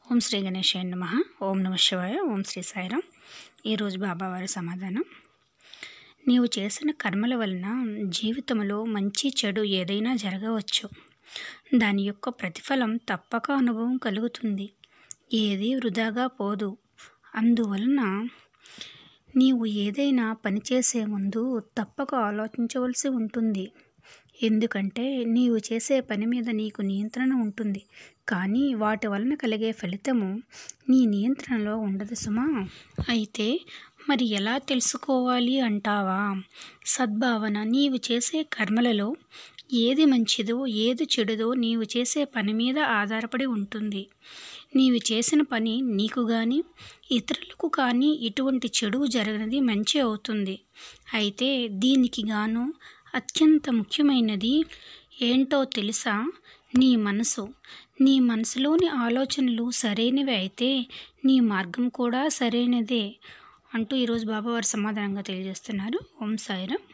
ఓం శ్రీ గణేశాయ నమ ఓం నమ శివాయ ఓం శ్రీ సాయిరాం ఈరోజు బాబావారి సమాధానం నీవు చేసిన కర్మల వలన జీవితంలో మంచి చెడు ఏదైనా జరగవచ్చు దాని యొక్క ప్రతిఫలం తప్పక అనుభవం కలుగుతుంది ఏది వృధాగా పోదు అందువలన నీవు ఏదైనా పని చేసే ముందు తప్పక ఆలోచించవలసి ఉంటుంది ఎందుకంటే నీవు చేసే పని మీద నీకు నియంత్రణ ఉంటుంది కానీ వాటి వలన కలిగే ఫలితము నీ నియంత్రణలో ఉండదు సుమా అయితే మరి ఎలా తెలుసుకోవాలి అంటావా సద్భావన నీవు చేసే కర్మలలో ఏది మంచిదో ఏది చెడుదో నీవు చేసే పని మీద ఆధారపడి ఉంటుంది నీవు చేసిన పని నీకు కానీ ఇతరులకు కానీ ఇటువంటి చెడు జరగనిది మంచి అవుతుంది అయితే దీనికి గాను అత్యంత ముఖ్యమైనది ఏంటో తెలుసా నీ మనసు నీ మనసులోని ఆలోచనలు సరైనవి అయితే నీ మార్గం కూడా సరైనదే అంటూ ఈరోజు బాబావారు సమాధానంగా తెలియజేస్తున్నారు ఓం సాయిరాం